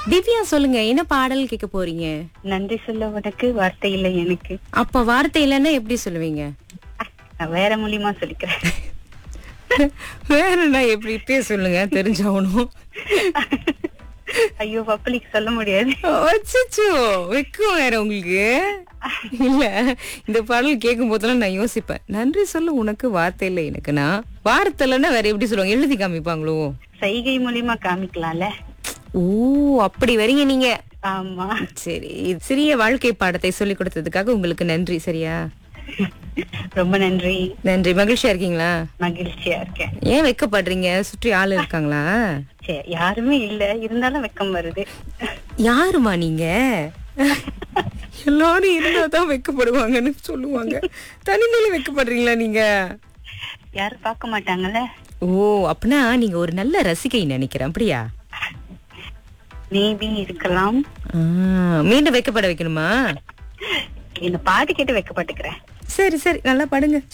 திவ்யா சொல்லுங்க என்ன பாடல் கேட்க போறீங்க நன்றி சொல்ல உனக்கு வார்த்தை இல்லை எனக்கு அப்ப வார்த்தை இல்லைன்னா எப்படி சொல்லுவீங்க நான் வேற மூலியமா சொல்லிக்கிறேன் வேறனா எப்படி இப்பயே சொல்லுங்க தெரிஞ்சாகணும் ஐயோ பப்ளிக் சொல்ல முடியாது அச்சச்சோ வெக்கம் வேற உங்களுக்கு இல்ல இந்த பாடல் கேட்கும் போதெல்லாம் நான் யோசிப்பேன் நன்றி சொல்ல உனக்கு வார்த்தை இல்லை எனக்குன்னா வார்த்தை இல்லைன்னா வேற எப்படி சொல்லுவாங்க எழுதி காமிப்பாங்களோ சைகை மூலியமா காமிக்கலாம்ல ஓ அப்படி வரீங்க நீங்க ஆமா சரி சிறிய வாழ்க்கை பாடத்தை சொல்லி கொடுத்ததுக்காக உங்களுக்கு நன்றி சரியா ரொம்ப நன்றி நன்றி மகிழ்ச்சியா இருக்கீங்களா மகிழ்ச்சியா இருக்கேன் ஏன் வெக்கப்படுறீங்க சுற்றி ஆள் இருக்காங்களா சரி யாருமே இல்ல இருந்தாலும் வெக்கம் வருது யாருமா நீங்க எல்லாரும் இருந்தாதான் வெக்கப்படுவாங்கன்னு சொல்லுவாங்க தனிமையில வெக்கப்படுறீங்களா நீங்க யாரும் பார்க்க மாட்டாங்கல்ல ஓ அப்பனா நீங்க ஒரு நல்ல ரசிகை நினைக்கிறேன் அப்படியா மேபி இருக்கலாம் ஆ, மீண்டும் வெக்கப்பட வைக்கணுமா இந்த பாட்டு கேட்டு வெக்கப்பட்டுக்கிறேன் சரி சரி நல்லா பாடுங்க